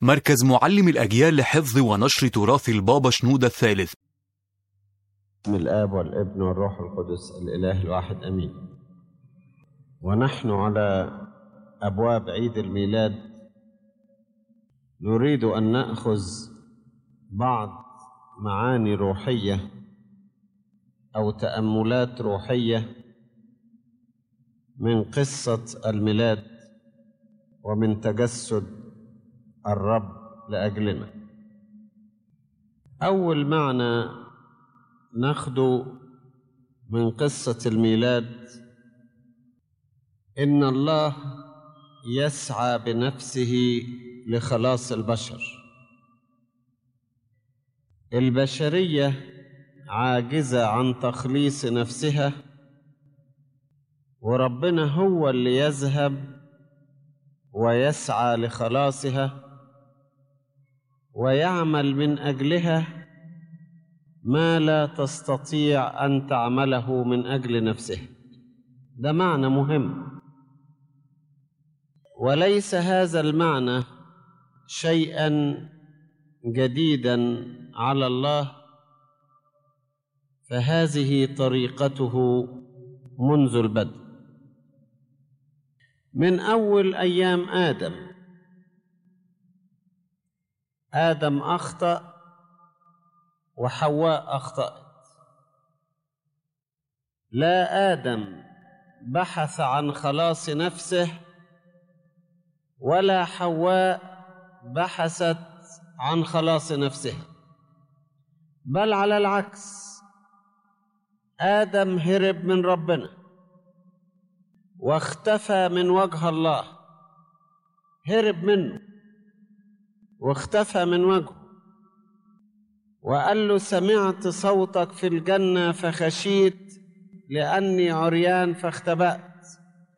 مركز معلم الأجيال لحفظ ونشر تراث البابا شنودة الثالث بسم الآب والابن والروح القدس الإله الواحد أمين ونحن على أبواب عيد الميلاد نريد أن نأخذ بعض معاني روحية أو تأملات روحية من قصة الميلاد ومن تجسد الرب لأجلنا أول معنى ناخده من قصة الميلاد إن الله يسعى بنفسه لخلاص البشر البشرية عاجزة عن تخليص نفسها وربنا هو اللي يذهب ويسعى لخلاصها ويعمل من أجلها ما لا تستطيع أن تعمله من أجل نفسها ده معنى مهم وليس هذا المعنى شيئا جديدا على الله فهذه طريقته منذ البدء من اول ايام ادم ادم اخطا وحواء اخطات لا ادم بحث عن خلاص نفسه ولا حواء بحثت عن خلاص نفسها بل على العكس ادم هرب من ربنا واختفى من وجه الله هرب منه واختفى من وجهه وقال له سمعت صوتك في الجنه فخشيت لاني عريان فاختبأت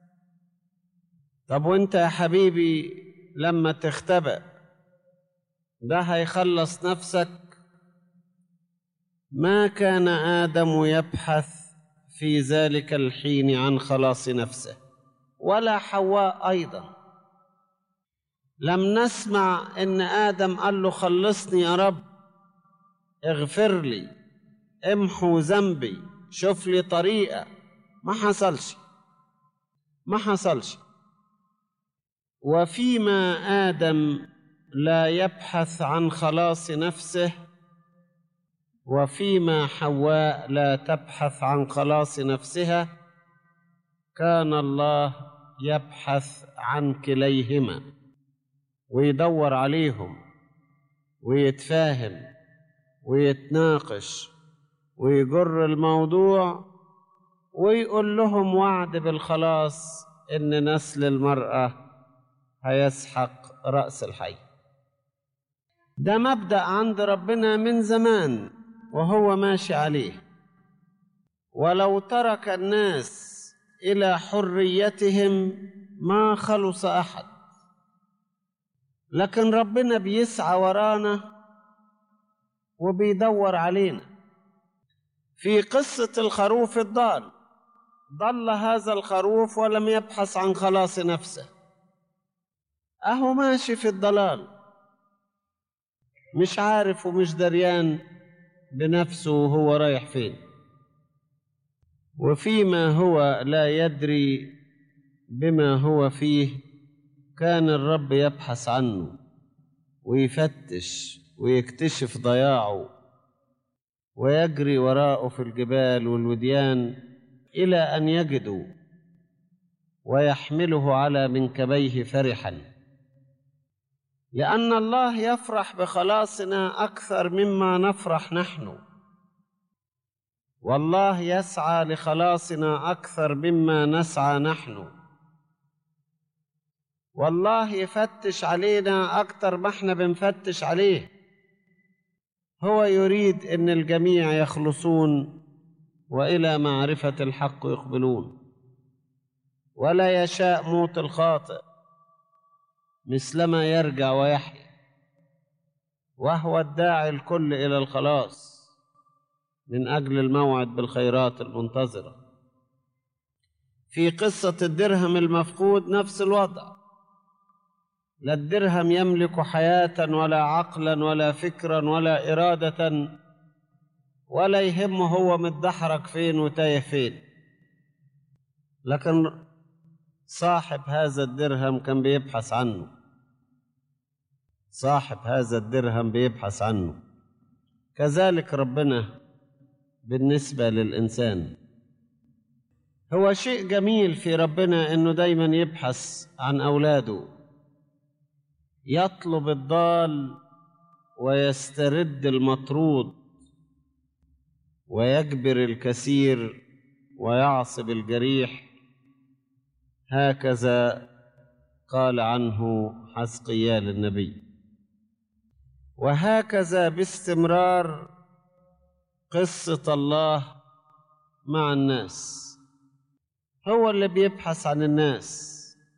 طب وانت يا حبيبي لما تختبأ ده هيخلص نفسك ما كان ادم يبحث في ذلك الحين عن خلاص نفسه ولا حواء ايضا لم نسمع ان ادم قال له خلصني يا رب اغفر لي امحو ذنبي شوف لي طريقه ما حصلش ما حصلش وفيما ادم لا يبحث عن خلاص نفسه وفيما حواء لا تبحث عن خلاص نفسها كان الله يبحث عن كليهما ويدور عليهم ويتفاهم ويتناقش ويجر الموضوع ويقول لهم وعد بالخلاص ان نسل المراه هيسحق راس الحي ده مبدا عند ربنا من زمان وهو ماشي عليه ولو ترك الناس الى حريتهم ما خلص احد لكن ربنا بيسعى ورانا وبيدور علينا في قصه الخروف الضال ضل هذا الخروف ولم يبحث عن خلاص نفسه اهو ماشي في الضلال مش عارف ومش دريان بنفسه وهو رايح فين وفيما هو لا يدري بما هو فيه كان الرب يبحث عنه ويفتش ويكتشف ضياعه ويجري وراءه في الجبال والوديان الى ان يجدوا ويحمله على منكبيه فرحا لان الله يفرح بخلاصنا اكثر مما نفرح نحن والله يسعى لخلاصنا اكثر مما نسعى نحن والله يفتش علينا اكثر ما احنا بنفتش عليه هو يريد ان الجميع يخلصون والى معرفه الحق يقبلون ولا يشاء موت الخاطئ مثلما يرجع ويحيا وهو الداعي الكل الى الخلاص من اجل الموعد بالخيرات المنتظره في قصه الدرهم المفقود نفس الوضع لا الدرهم يملك حياة ولا عقلا ولا فكرا ولا إرادة ولا يهمه هو متدحرج فين وتايه فين لكن صاحب هذا الدرهم كان بيبحث عنه صاحب هذا الدرهم بيبحث عنه كذلك ربنا بالنسبة للإنسان هو شيء جميل في ربنا إنه دايما يبحث عن أولاده يطلب الضال ويسترد المطرود ويجبر الكثير ويعصب الجريح هكذا قال عنه حسقيال النبي وهكذا باستمرار قصة الله مع الناس هو اللي بيبحث عن الناس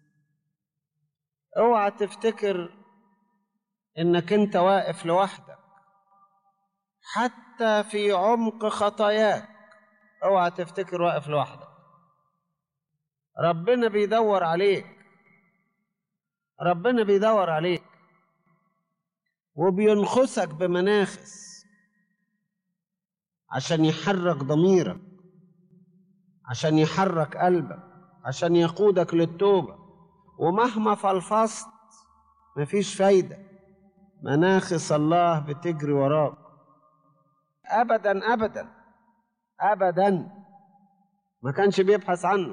اوعى تفتكر انك انت واقف لوحدك حتى في عمق خطاياك اوعى تفتكر واقف لوحدك ربنا بيدور عليك ربنا بيدور عليك وبينخسك بمناخس عشان يحرك ضميرك عشان يحرك قلبك عشان يقودك للتوبة ومهما فلفصت مفيش فايدة مناخس الله بتجري وراك أبدا أبدا أبدا ما كانش بيبحث عنه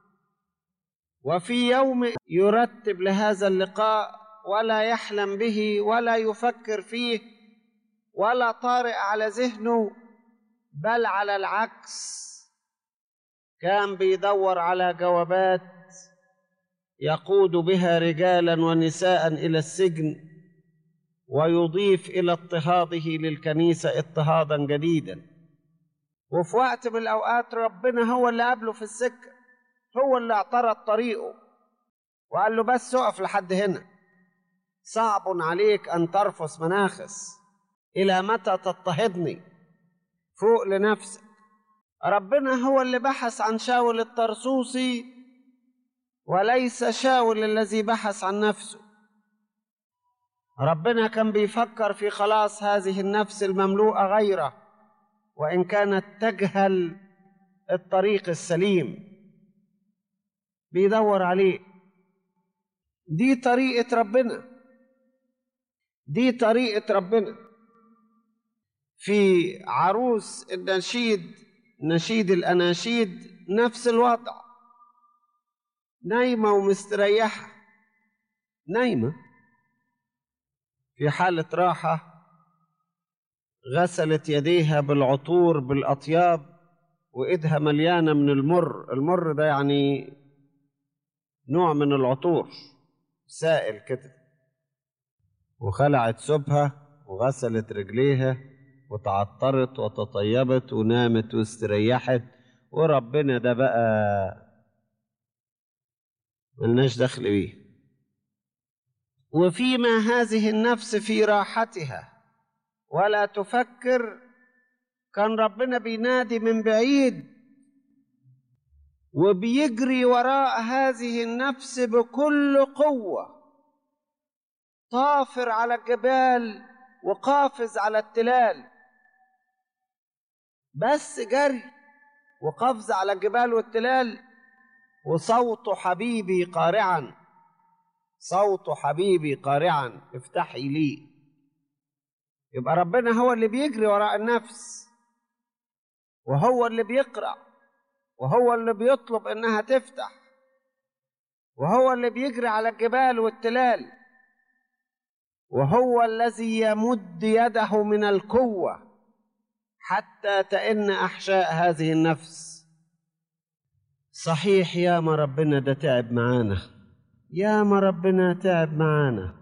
وفي يوم يرتب لهذا اللقاء ولا يحلم به ولا يفكر فيه ولا طارئ على ذهنه بل على العكس كان بيدور على جوابات يقود بها رجالا ونساء الى السجن ويضيف الى اضطهاده للكنيسه اضطهادا جديدا وفي وقت من الاوقات ربنا هو اللي قابله في السكه هو اللي اعترض طريقه وقال له بس اقف لحد هنا صعب عليك ان ترفس مناخس الى متى تضطهدني فوق لنفسك ربنا هو اللي بحث عن شاول الطرسوسي وليس شاول الذي بحث عن نفسه ربنا كان بيفكر في خلاص هذه النفس المملوءه غيره وان كانت تجهل الطريق السليم بيدور عليه دي طريقه ربنا دي طريقه ربنا في عروس النشيد نشيد الأناشيد نفس الوضع نايمة ومستريحة نايمة في حالة راحة غسلت يديها بالعطور بالأطياب وإيدها مليانة من المر المر ده يعني نوع من العطور سائل كده وخلعت ثوبها وغسلت رجليها وتعطرت وتطيبت ونامت واستريحت وربنا ده بقى ملناش دخل بيه وفيما هذه النفس في راحتها ولا تفكر كان ربنا بينادي من بعيد وبيجري وراء هذه النفس بكل قوه طافر على الجبال وقافز على التلال بس جري وقفز على الجبال والتلال وصوت حبيبي قارعا صوت حبيبي قارعا افتحي لي يبقى ربنا هو اللي بيجري وراء النفس وهو اللي بيقرأ وهو اللي بيطلب انها تفتح وهو اللي بيجري على الجبال والتلال وهو الذي يمد يده من القوه حتى تئن احشاء هذه النفس صحيح يا ما ربنا ده تعب معانا يا ما ربنا تعب معانا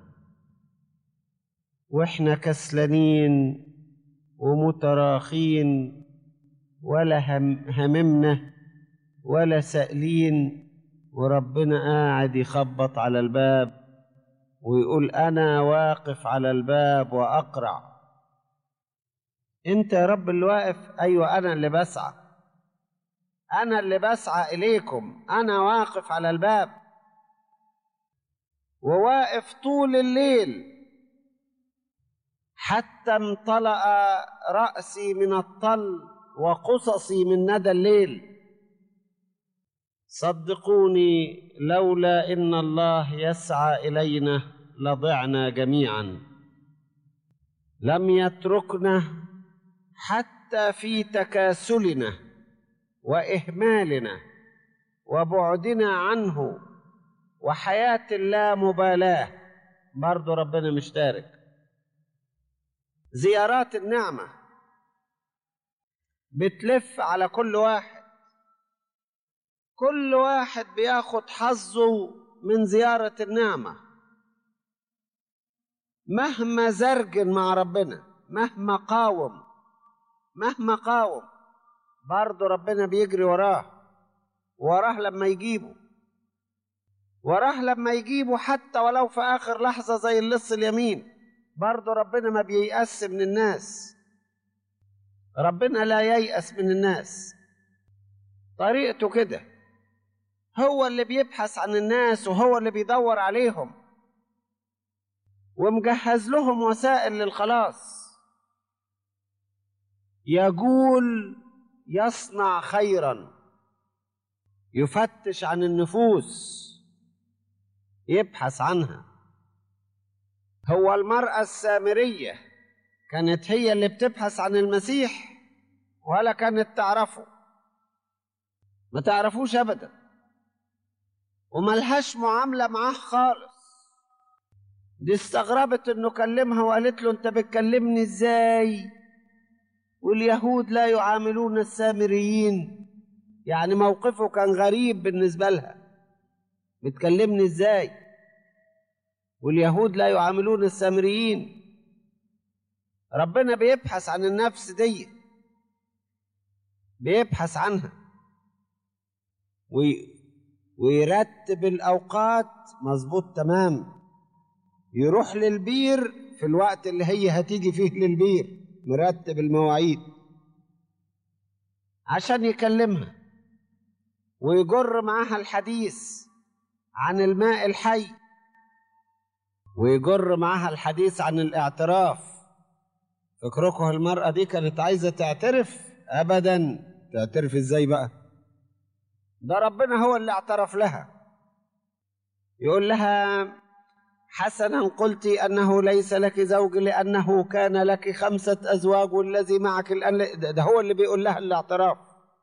واحنا كسلانين ومتراخين ولا هم هممنا ولا سائلين وربنا قاعد يخبط على الباب ويقول انا واقف على الباب واقرع انت يا رب اللي واقف ايوه انا اللي بسعى انا اللي بسعى اليكم انا واقف على الباب وواقف طول الليل حتى امتلأ رأسي من الطل وقصصي من ندى الليل صدقوني لولا ان الله يسعى الينا لضعنا جميعا لم يتركنا حتى في تكاسلنا واهمالنا وبعدنا عنه وحياه اللامبالاه برضه ربنا مشترك زيارات النعمه بتلف على كل واحد كل واحد بياخد حظه من زيارة النعمة مهما زرجن مع ربنا مهما قاوم مهما قاوم برضه ربنا بيجري وراه وراه لما يجيبه وراه لما يجيبه حتى ولو في آخر لحظة زي اللص اليمين برضه ربنا ما بييأس من الناس ربنا لا ييأس من الناس طريقته كده هو اللي بيبحث عن الناس وهو اللي بيدور عليهم ومجهز لهم وسائل للخلاص يقول يصنع خيرا يفتش عن النفوس يبحث عنها هو المرأة السامرية كانت هي اللي بتبحث عن المسيح ولا كانت تعرفه ما تعرفوش ابدا وملهاش معامله معاه خالص دي استغربت انه كلمها وقالت له انت بتكلمني ازاي واليهود لا يعاملون السامريين يعني موقفه كان غريب بالنسبه لها بتكلمني ازاي واليهود لا يعاملون السامريين ربنا بيبحث عن النفس دي بيبحث عنها وي ويرتب الأوقات مظبوط تمام يروح للبير في الوقت اللي هي هتيجي فيه للبير مرتب المواعيد عشان يكلمها ويجر معاها الحديث عن الماء الحي ويجر معاها الحديث عن الاعتراف فكركم المرأة دي كانت عايزة تعترف أبدا تعترف ازاي بقى ده ربنا هو اللي اعترف لها يقول لها حسنا قلت انه ليس لك زوج لانه كان لك خمسه ازواج والذي معك الان ده, ده هو اللي بيقول لها الاعتراف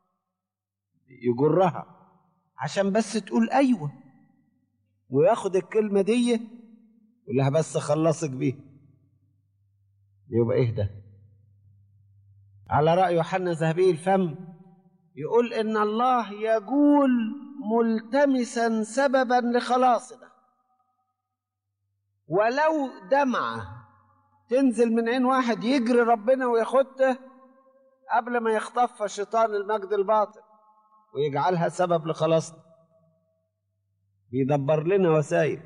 يجرها عشان بس تقول ايوه وياخد الكلمه دي يقول لها بس خلصك بيه يبقى ايه ده على راي يوحنا ذهبي الفم يقول ان الله يقول ملتمسا سببا لخلاصنا ولو دمعة تنزل من عين واحد يجري ربنا وياخدها قبل ما يخطفها شيطان المجد الباطل ويجعلها سبب لخلاصنا بيدبر لنا وسائل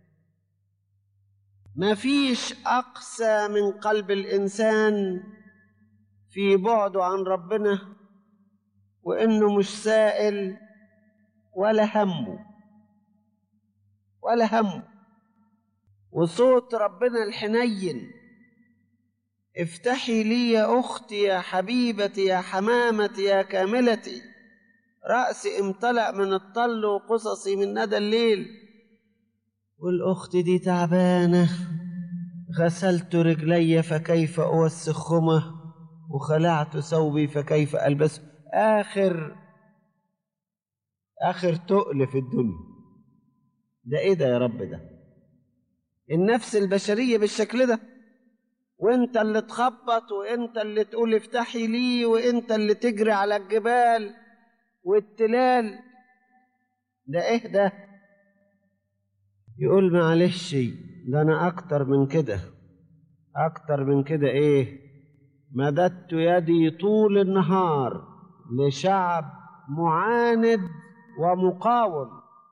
ما فيش أقسى من قلب الإنسان في بعده عن ربنا وإنه مش سائل ولا همه ولا همه وصوت ربنا الحنين افتحي لي يا أختي يا حبيبتي يا حمامتي يا كاملتي رأسي امتلأ من الطل وقصصي من ندى الليل والأخت دي تعبانة غسلت رجلي فكيف أوسخهما وخلعت ثوبي فكيف ألبسه آخر آخر تقل في الدنيا ده إيه ده يا رب ده النفس البشرية بالشكل ده وانت اللي تخبط وانت اللي تقول افتحي لي وانت اللي تجري على الجبال والتلال ده ايه ده يقول معلش ده انا اكتر من كده اكتر من كده ايه مددت يدي طول النهار لشعب معاند ومقاوم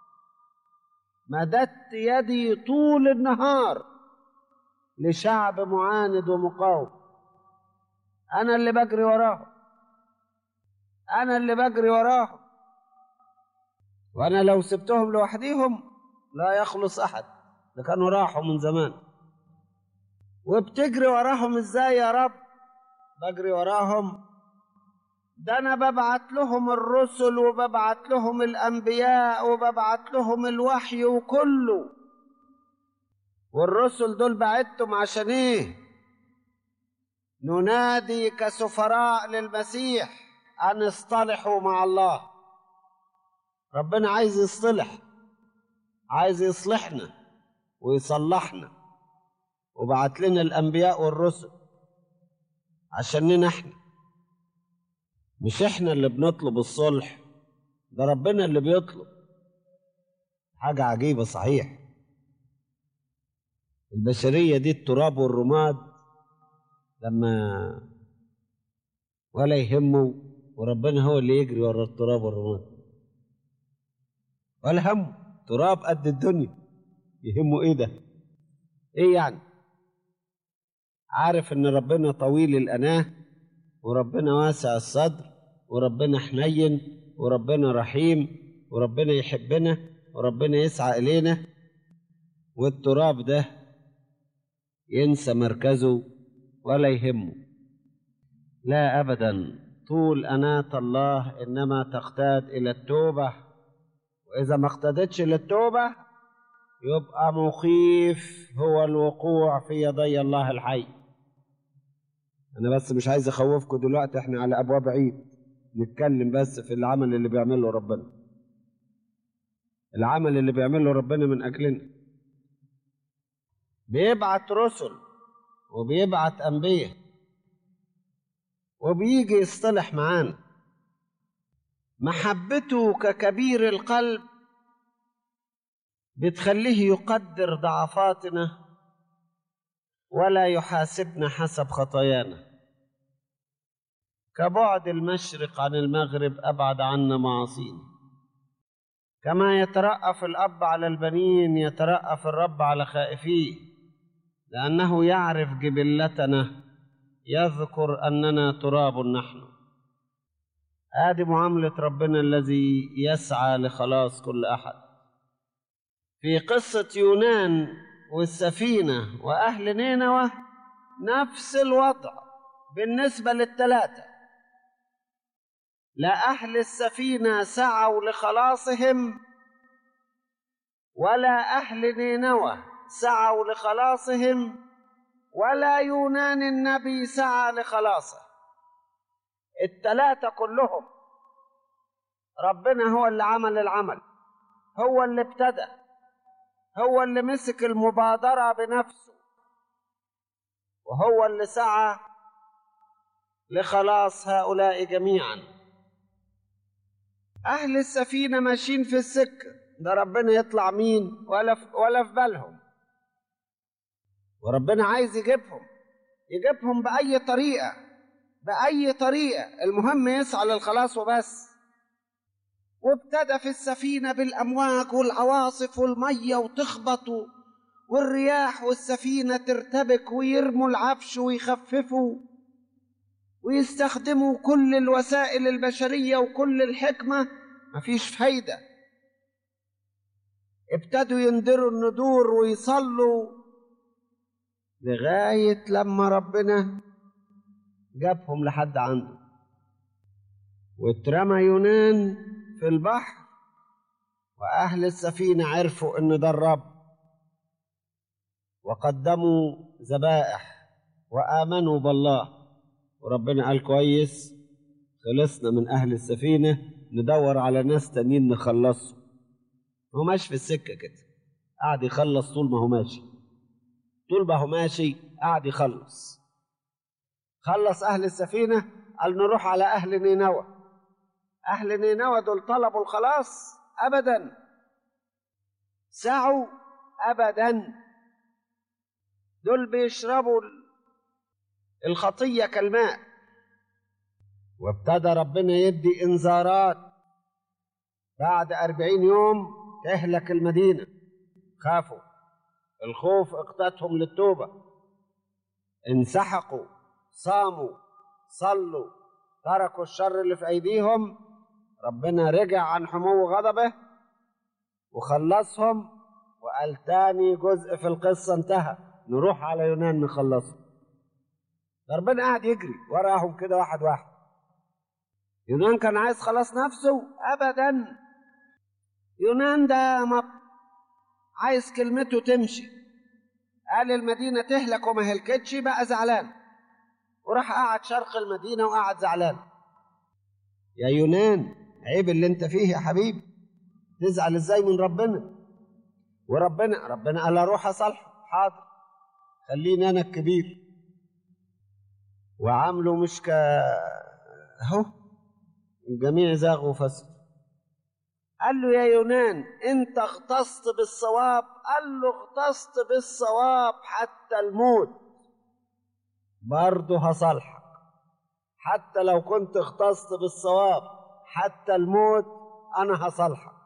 مددت يدي طول النهار لشعب معاند ومقاوم انا اللي بجري وراهم انا اللي بجري وراهم وانا لو سبتهم لوحديهم لا يخلص احد ده كانوا راحوا من زمان وبتجري وراهم ازاي يا رب بجري وراهم ده انا ببعت لهم الرسل وببعت لهم الانبياء وببعت لهم الوحي وكله والرسل دول بعتهم عشان ايه ننادي كسفراء للمسيح ان اصطلحوا مع الله ربنا عايز يصطلح عايز يصلحنا ويصلحنا وبعت لنا الانبياء والرسل عشاننا احنا مش احنا اللي بنطلب الصلح ده ربنا اللي بيطلب حاجة عجيبة صحيح البشرية دي التراب والرماد لما ولا يهمه وربنا هو اللي يجري ورا التراب والرماد ولا همه تراب قد الدنيا يهمه ايه ده ايه يعني عارف ان ربنا طويل الاناه وربنا واسع الصدر وربنا حنين وربنا رحيم وربنا يحبنا وربنا يسعى الينا والتراب ده ينسى مركزه ولا يهمه لا ابدا طول اناه الله انما تقتاد الى التوبه واذا ما اقتدتش للتوبه يبقى مخيف هو الوقوع في يدي الله الحي انا بس مش عايز اخوفكم دلوقتي احنا على ابواب عيد نتكلم بس في العمل اللي بيعمله ربنا العمل اللي بيعمله ربنا من اجلنا بيبعت رسل وبيبعت انبياء وبيجي يصطلح معانا محبته ككبير القلب بتخليه يقدر ضعفاتنا ولا يحاسبنا حسب خطايانا كبعد المشرق عن المغرب ابعد عنا معاصينا كما يترأف الاب على البنين يترأف الرب على خائفيه لانه يعرف جبلتنا يذكر اننا تراب نحن ادي معامله ربنا الذي يسعى لخلاص كل احد في قصه يونان والسفينه واهل نينوى نفس الوضع بالنسبه للثلاثه لا اهل السفينه سعوا لخلاصهم ولا اهل نينوى سعوا لخلاصهم ولا يونان النبي سعى لخلاصه الثلاثه كلهم ربنا هو اللي عمل العمل هو اللي ابتدى هو اللي مسك المبادره بنفسه وهو اللي سعى لخلاص هؤلاء جميعا اهل السفينه ماشيين في السكه ده ربنا يطلع مين ولا في ولا في بالهم وربنا عايز يجيبهم يجيبهم باي طريقه باي طريقه المهم يسعى للخلاص وبس وابتدى في السفينه بالامواج والعواصف والميه وتخبط والرياح والسفينه ترتبك ويرموا العفش ويخففوا ويستخدموا كل الوسائل البشريه وكل الحكمه مفيش فايده ابتدوا يندروا الندور ويصلوا لغايه لما ربنا جابهم لحد عنده واترمى يونان في البحر واهل السفينه عرفوا ان ده الرب وقدموا ذبائح وامنوا بالله وربنا قال كويس خلصنا من اهل السفينه ندور على ناس تانيين نخلصهم هو ماشي في السكه كده قاعد يخلص طول ما هو ماشي طول ما هو ماشي قاعد يخلص خلص اهل السفينه قال نروح على اهل نينوى اهل نينوى دول طلبوا الخلاص ابدا سعوا ابدا دول بيشربوا الخطيه كالماء وابتدى ربنا يدي انذارات بعد أربعين يوم تهلك المدينة خافوا الخوف اقتتهم للتوبة انسحقوا صاموا صلوا تركوا الشر اللي في أيديهم ربنا رجع عن حمو غضبه وخلصهم وقال تاني جزء في القصة انتهى نروح على يونان نخلصه ربنا قاعد يجري وراهم كده واحد واحد يونان كان عايز خلاص نفسه ابدا يونان ده ما عايز كلمته تمشي قال المدينة تهلك وما هلكتش بقى زعلان وراح قعد شرق المدينة وقعد زعلان يا يونان عيب اللي انت فيه يا حبيبي تزعل ازاي من ربنا وربنا ربنا قال اروح اصالحه حاضر خليني انا الكبير وعامله مش ك اهو الجميع زاغوا وفسدوا قال له يا يونان انت اغتصت بالصواب قال له اغتصت بالصواب حتى الموت برضه هصالحك حتى لو كنت اغتصت بالصواب حتى الموت انا هصالحك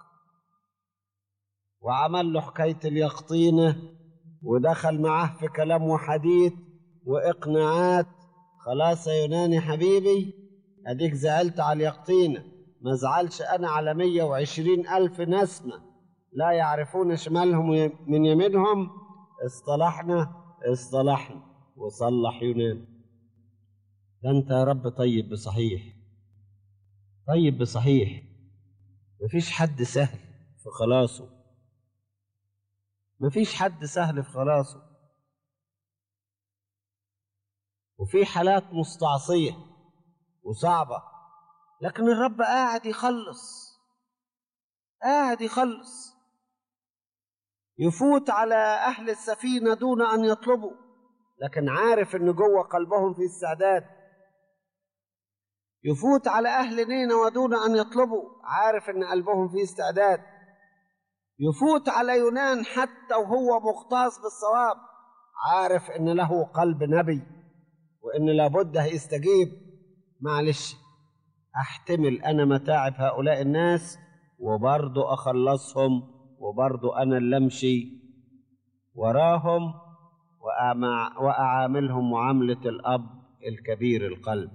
وعمل له حكايه اليقطينه ودخل معاه في كلام وحديث واقناعات خلاص يا يوناني حبيبي اديك زعلت على اليقطينه ما زعلش انا على مية وعشرين الف نسمه لا يعرفون شمالهم من يمينهم اصطلحنا اصطلحنا وصلح يونان ده انت يا رب طيب بصحيح طيب بصحيح مفيش حد سهل في خلاصه مفيش حد سهل في خلاصه وفي حالات مستعصية وصعبة لكن الرب قاعد يخلص قاعد يخلص يفوت على أهل السفينة دون أن يطلبوا لكن عارف أن جوه قلبهم في استعداد يفوت على أهل نينوى دون أن يطلبوا عارف أن قلبهم في استعداد يفوت على يونان حتى وهو مغتاظ بالصواب عارف أن له قلب نبي وأن لابد هيستجيب معلش أحتمل أنا متاعب هؤلاء الناس وبرضه أخلصهم وبرضه أنا اللي أمشي وراهم وأعاملهم معاملة الأب الكبير القلب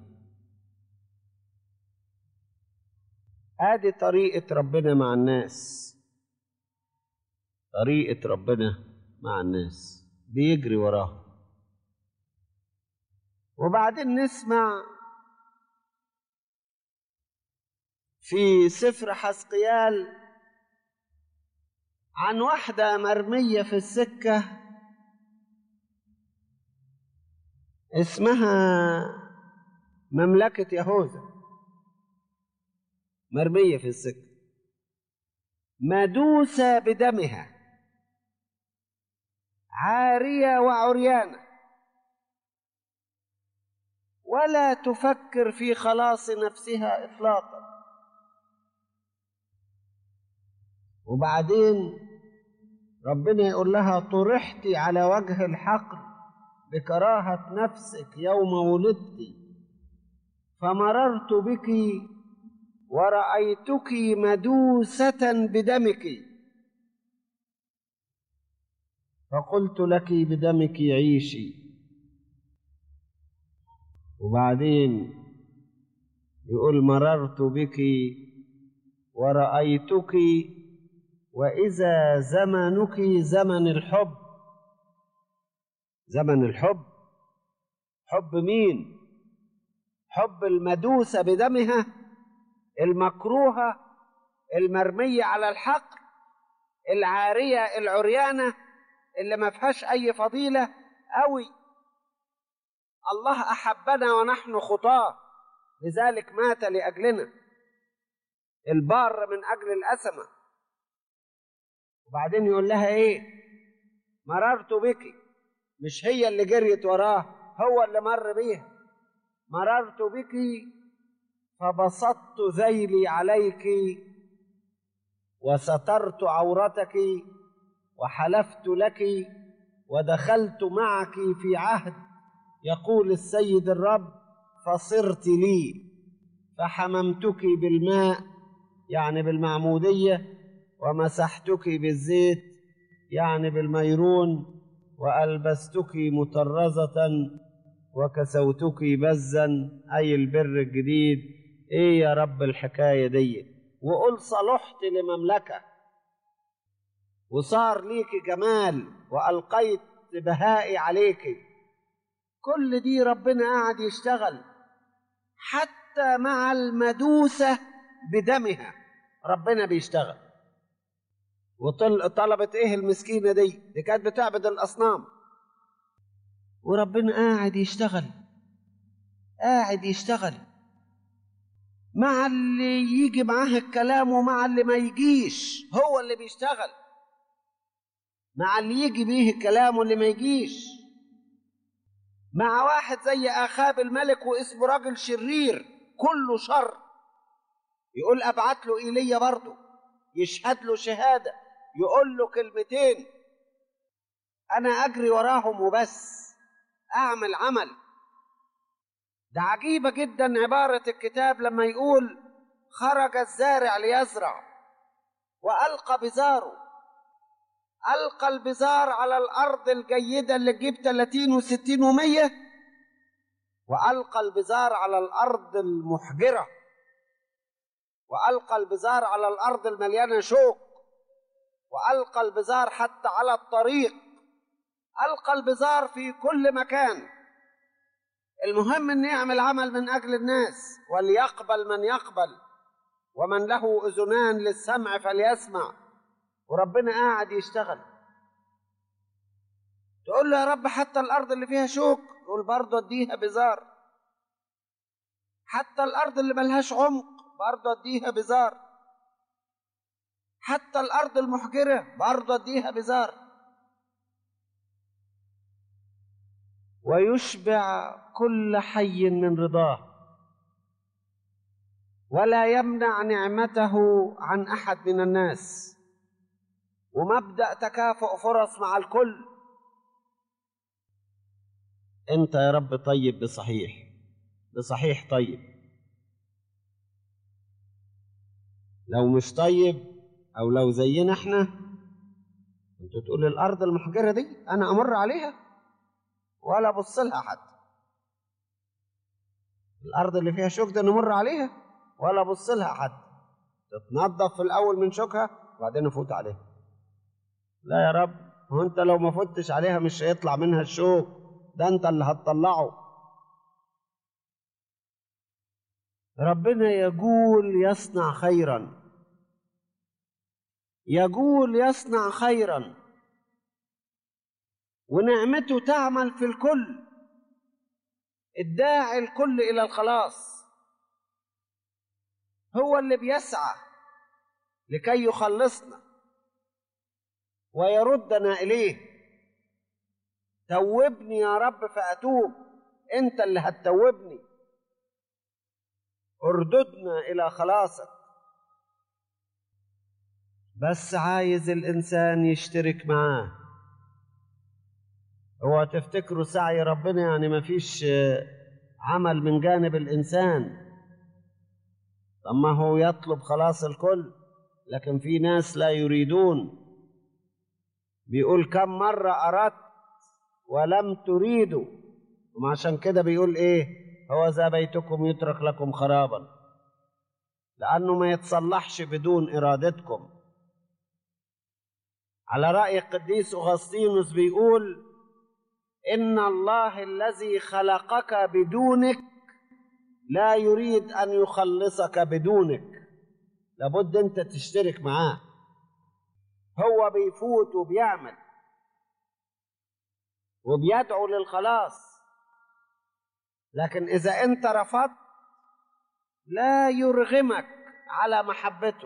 ادي طريقة ربنا مع الناس طريقة ربنا مع الناس بيجري وراهم وبعدين نسمع في سفر حسقيال عن واحدة مرمية في السكة اسمها مملكة يهوذا مرمية في السكة مدوسة بدمها عارية وعريانة ولا تفكر في خلاص نفسها إطلاقا وبعدين ربنا يقول لها طرحت على وجه الحقل بكراهة نفسك يوم ولدت فمررت بك ورأيتك مدوسة بدمك فقلت لك بدمك عيشي وبعدين يقول مررت بك ورأيتك وإذا زمنك زمن الحب زمن الحب حب مين حب المدوسة بدمها المكروهة المرمية على الحقل العارية العريانة اللي ما فيهاش أي فضيلة أوي الله أحبنا ونحن خطاة لذلك مات لأجلنا البار من أجل الأسمة وبعدين يقول لها إيه مررت بك مش هي اللي جريت وراه هو اللي مر بيها مررت بك فبسطت ذيلي عليك وسترت عورتك وحلفت لك ودخلت معك في عهد يقول السيد الرب فصرت لي فحممتك بالماء يعني بالمعمودية ومسحتك بالزيت يعني بالميرون وألبستك مطرزة وكسوتك بزا أي البر الجديد إيه يا رب الحكاية دي وقل صلحت لمملكة وصار ليك جمال وألقيت بهائي عليك كل دي ربنا قاعد يشتغل حتى مع المدوسة بدمها ربنا بيشتغل وطلبت ايه المسكينة دي دي كانت بتعبد الأصنام وربنا قاعد يشتغل قاعد يشتغل مع اللي يجي معاه الكلام ومع اللي ما يجيش هو اللي بيشتغل مع اللي يجي بيه الكلام واللي ما يجيش مع واحد زي اخاب الملك واسمه راجل شرير كله شر يقول ابعت له ايليا برضه يشهد له شهاده يقول له كلمتين انا اجري وراهم وبس اعمل عمل ده عجيبه جدا عباره الكتاب لما يقول خرج الزارع ليزرع والقى بزاره ألقى البزار على الأرض الجيدة اللي تجيب 30 و60 و100 وألقى البزار على الأرض المحجرة وألقى البزار على الأرض المليانة شوك وألقى البزار حتى على الطريق ألقى البزار في كل مكان المهم أن يعمل عمل من أجل الناس وليقبل من يقبل ومن له أذنان للسمع فليسمع وربنا قاعد يشتغل تقول له يا رب حتى الارض اللي فيها شوك يقول برضه اديها بزار حتى الارض اللي ملهاش عمق برضه اديها بزار حتى الارض المحجره برضه اديها بزار ويشبع كل حي من رضاه ولا يمنع نعمته عن احد من الناس ومبدا تكافؤ فرص مع الكل انت يا رب طيب بصحيح بصحيح طيب لو مش طيب او لو زينا احنا انت تقول الارض المحجره دي انا امر عليها ولا ابص لها حتى الارض اللي فيها شوك ده نمر عليها ولا ابص لها حتى تتنظف في الاول من شوكها وبعدين افوت عليها لا يا رب هو انت لو ما فتش عليها مش هيطلع منها الشوك ده انت اللي هتطلعه ربنا يقول يصنع خيرا يقول يصنع خيرا ونعمته تعمل في الكل الداعي الكل الى الخلاص هو اللي بيسعى لكي يخلصنا ويردنا اليه توبني يا رب فاتوب انت اللي هتتوبني ارددنا الى خلاصك بس عايز الانسان يشترك معاه هو تفتكروا سعي ربنا يعني ما فيش عمل من جانب الانسان طب ما هو يطلب خلاص الكل لكن في ناس لا يريدون بيقول كم مرة أردت ولم تريدوا وعشان كده بيقول إيه هو ذا بيتكم يترك لكم خرابا لأنه ما يتصلحش بدون إرادتكم على رأي القديس أغسطينوس بيقول إن الله الذي خلقك بدونك لا يريد أن يخلصك بدونك لابد أنت تشترك معاه هو بيفوت وبيعمل وبيدعو للخلاص لكن إذا أنت رفضت لا يرغمك على محبته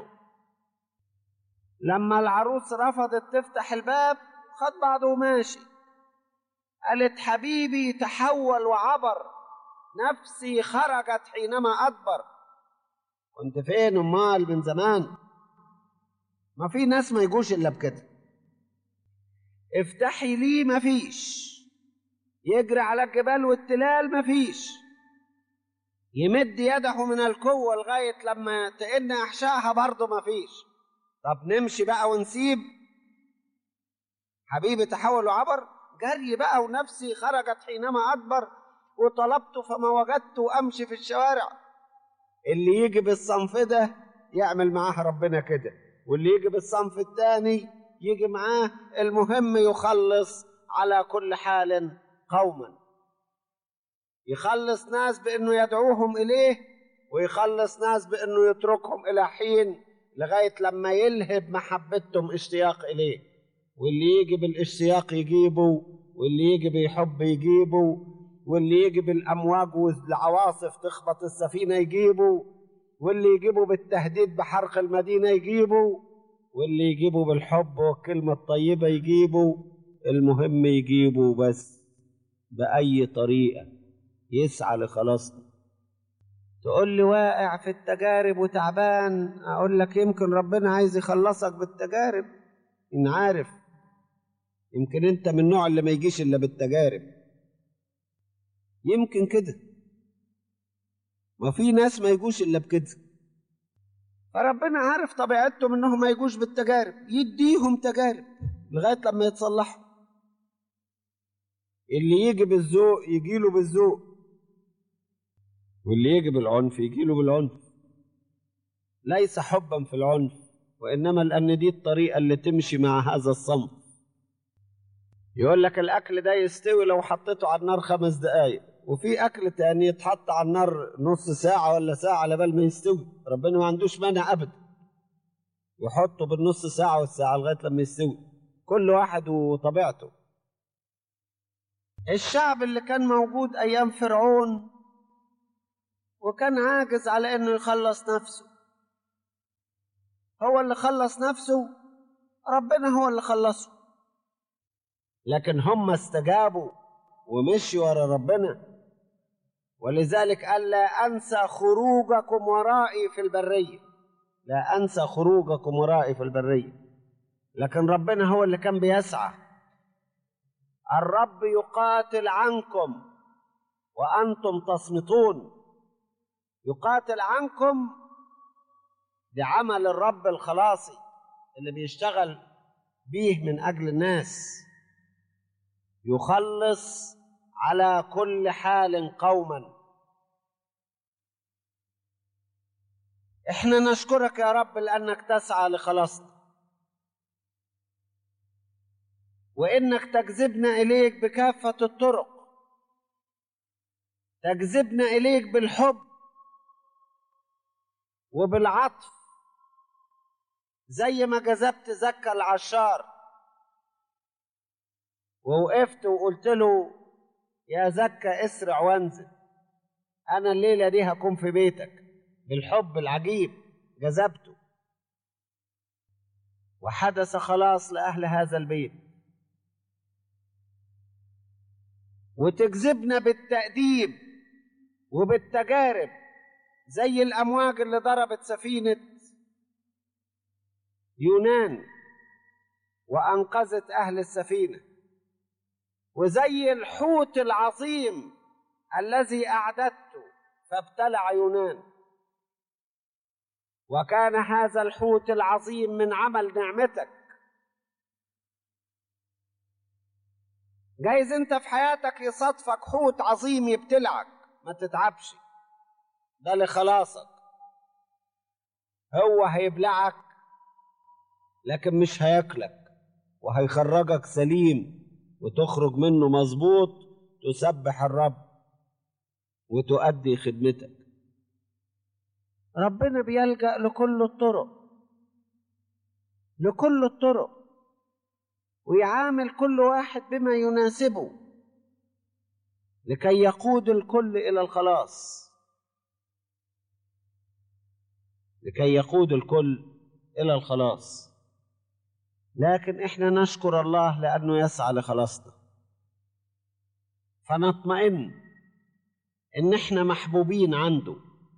لما العروس رفضت تفتح الباب خد بعضه وماشي قالت حبيبي تحول وعبر نفسي خرجت حينما أدبر كنت فين أمال من زمان ما في ناس ما يجوش إلا بكده افتحي لي ما فيش يجري على الجبال والتلال ما فيش يمد يده من القوة لغاية لما تئن أحشائها برضه ما فيش طب نمشي بقى ونسيب حبيبي تحول وعبر جري بقى ونفسي خرجت حينما أدبر وطلبت فما وجدت وأمشي في الشوارع اللي يجي بالصنف ده يعمل معاه ربنا كده واللي يجي بالصنف الثاني يجي معاه المهم يخلص على كل حال قوما يخلص ناس بانه يدعوهم اليه ويخلص ناس بانه يتركهم الى حين لغايه لما يلهب محبتهم اشتياق اليه واللي يجي بالاشتياق يجيبه واللي يجي بيحب يجيبه واللي يجي بالامواج والعواصف تخبط السفينه يجيبه واللي يجيبه بالتهديد بحرق المدينه يجيبه واللي يجيبه بالحب والكلمه الطيبه يجيبه المهم يجيبه بس باي طريقه يسعى لخلاصنا تقول لي واقع في التجارب وتعبان اقول لك يمكن ربنا عايز يخلصك بالتجارب ان عارف يمكن انت من النوع اللي ما يجيش الا بالتجارب يمكن كده ما في ناس ما يجوش الا بكده فربنا عارف طبيعتهم انهم ما يجوش بالتجارب يديهم تجارب لغايه لما يتصلحوا اللي يجي بالذوق يجي له بالذوق واللي يجي بالعنف يجي له بالعنف ليس حبا في العنف وانما لان دي الطريقه اللي تمشي مع هذا الصنف يقول لك الاكل ده يستوي لو حطيته على النار خمس دقايق وفي اكل تاني يتحط على النار نص ساعه ولا ساعه على بال ما يستوي ربنا ما عندوش مانع ابدا يحطه بالنص ساعه والساعه لغايه لما يستوي كل واحد وطبيعته الشعب اللي كان موجود ايام فرعون وكان عاجز على انه يخلص نفسه هو اللي خلص نفسه ربنا هو اللي خلصه لكن هم استجابوا ومشوا ورا ربنا ولذلك قال لا انسى خروجكم ورائي في البريه لا انسى خروجكم ورائي في البريه لكن ربنا هو اللي كان بيسعى الرب يقاتل عنكم وانتم تصمتون يقاتل عنكم بعمل الرب الخلاصي اللي بيشتغل بيه من اجل الناس يخلص على كل حال قوما احنا نشكرك يا رب لانك تسعى لخلاصنا وانك تجذبنا اليك بكافه الطرق تجذبنا اليك بالحب وبالعطف زي ما جذبت زكا العشار ووقفت وقلت له يا زكا اسرع وانزل انا الليله دي هكون في بيتك بالحب العجيب جذبته وحدث خلاص لاهل هذا البيت وتجذبنا بالتأديب وبالتجارب زي الأمواج اللي ضربت سفينة يونان وأنقذت أهل السفينة وزي الحوت العظيم الذي أعددته فابتلع يونان وكان هذا الحوت العظيم من عمل نعمتك جايز انت في حياتك يصادفك حوت عظيم يبتلعك ما تتعبش ده لخلاصك هو هيبلعك لكن مش هياكلك وهيخرجك سليم وتخرج منه مظبوط تسبح الرب وتؤدي خدمتك ربنا بيلجأ لكل الطرق لكل الطرق ويعامل كل واحد بما يناسبه لكي يقود الكل الى الخلاص لكي يقود الكل الى الخلاص لكن احنا نشكر الله لانه يسعى لخلاصنا فنطمئن ان احنا محبوبين عنده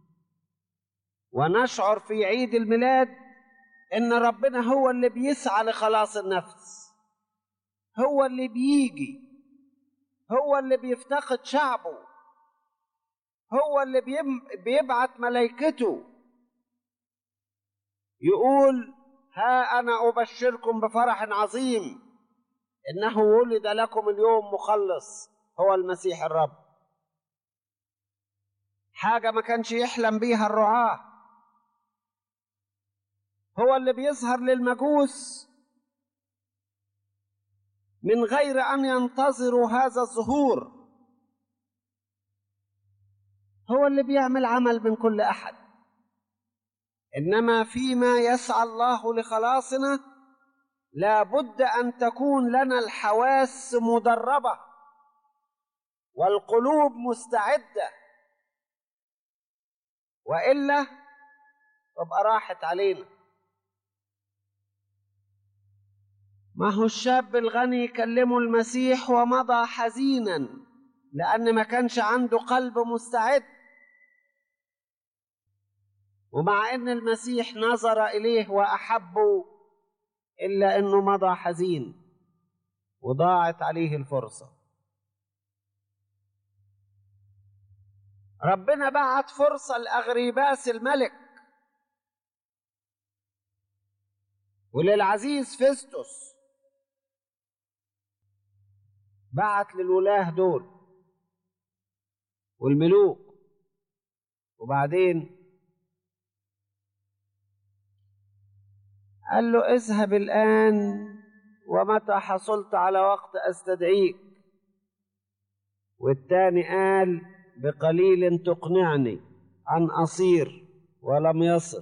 ونشعر في عيد الميلاد ان ربنا هو اللي بيسعى لخلاص النفس هو اللي بيجي هو اللي بيفتقد شعبه هو اللي بيبعت ملائكته يقول ها انا ابشركم بفرح عظيم انه ولد لكم اليوم مخلص هو المسيح الرب حاجه ما كانش يحلم بيها الرعاه هو اللي بيظهر للمجوس من غير ان ينتظروا هذا الظهور هو اللي بيعمل عمل من كل احد انما فيما يسعى الله لخلاصنا لا بد ان تكون لنا الحواس مدربه والقلوب مستعده والا تبقى راحت علينا ما هو الشاب الغني كلمه المسيح ومضى حزينا لان ما كانش عنده قلب مستعد ومع ان المسيح نظر اليه واحبه الا انه مضى حزين وضاعت عليه الفرصه ربنا بعت فرصه لاغريباس الملك وللعزيز فيستوس بعت للولاه دول والملوك وبعدين قال له اذهب الآن ومتى حصلت على وقت أستدعيك والتاني قال بقليل تقنعني عن أصير ولم يصر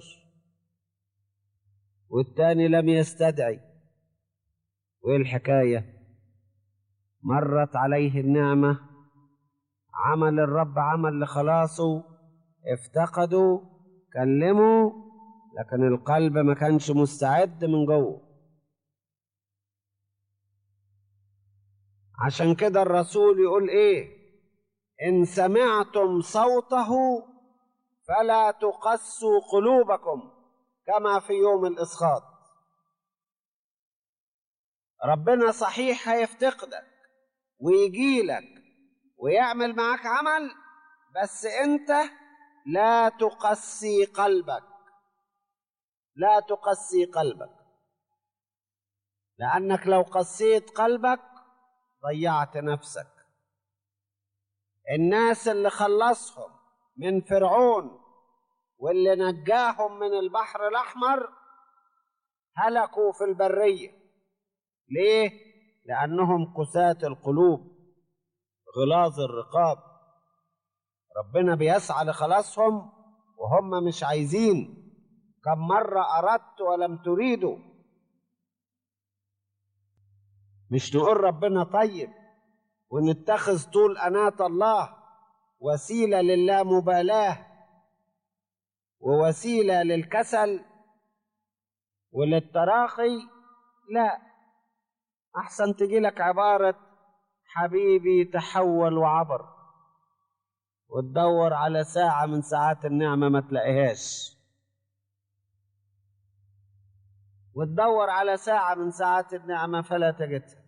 والتاني لم يستدعي وإيه الحكاية مرت عليه النعمة عمل الرب عمل لخلاصه افتقدوا كلموا لكن القلب ما كانش مستعد من جوه عشان كده الرسول يقول ايه ان سمعتم صوته فلا تقسوا قلوبكم كما في يوم الاسخاط ربنا صحيح هيفتقدك ويجيلك ويعمل معاك عمل بس انت لا تقسي قلبك لا تقسي قلبك لانك لو قسيت قلبك ضيعت نفسك الناس اللي خلصهم من فرعون واللي نجاهم من البحر الاحمر هلكوا في البريه ليه لانهم قساة القلوب غلاظ الرقاب ربنا بيسعى لخلاصهم وهم مش عايزين كم مرة أردت ولم تريدوا مش نقول ربنا طيب ونتخذ طول أناة الله وسيلة للامبالاة ووسيلة للكسل وللتراخي لا أحسن تجي لك عبارة حبيبي تحول وعبر وتدور على ساعة من ساعات النعمة ما تلاقيهاش وتدور على ساعة من ساعات النعمة فلا تجدها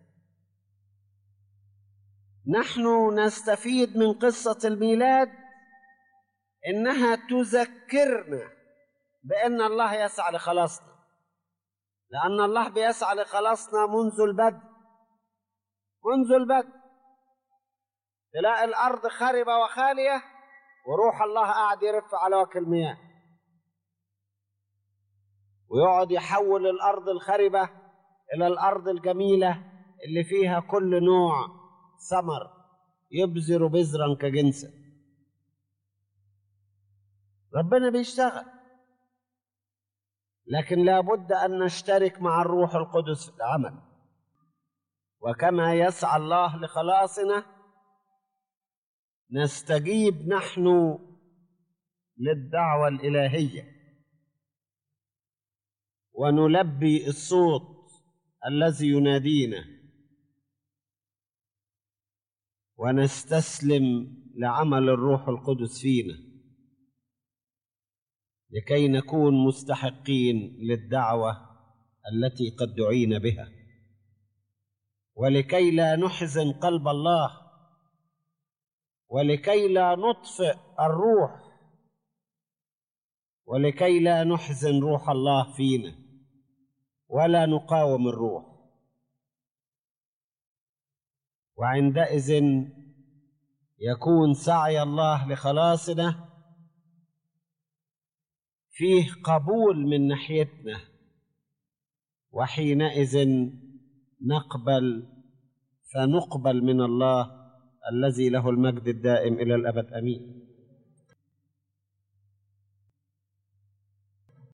نحن نستفيد من قصة الميلاد إنها تذكرنا بأن الله يسعى لخلاصنا لأن الله بيسعى لخلاصنا منذ البدء منذ البدء تلاقي الأرض خربة وخالية وروح الله قاعد يرف على وجه المياه ويقعد يحول الأرض الخربة إلى الأرض الجميلة اللي فيها كل نوع ثمر يبذر بذرا كجنسه ربنا بيشتغل لكن لابد ان نشترك مع الروح القدس في العمل وكما يسعى الله لخلاصنا نستجيب نحن للدعوه الالهيه ونلبي الصوت الذي ينادينا ونستسلم لعمل الروح القدس فينا لكي نكون مستحقين للدعوه التي قد دعينا بها ولكي لا نحزن قلب الله ولكي لا نطفئ الروح ولكي لا نحزن روح الله فينا ولا نقاوم الروح وعندئذ يكون سعي الله لخلاصنا فيه قبول من ناحيتنا وحينئذ نقبل فنقبل من الله الذي له المجد الدائم إلى الأبد أمين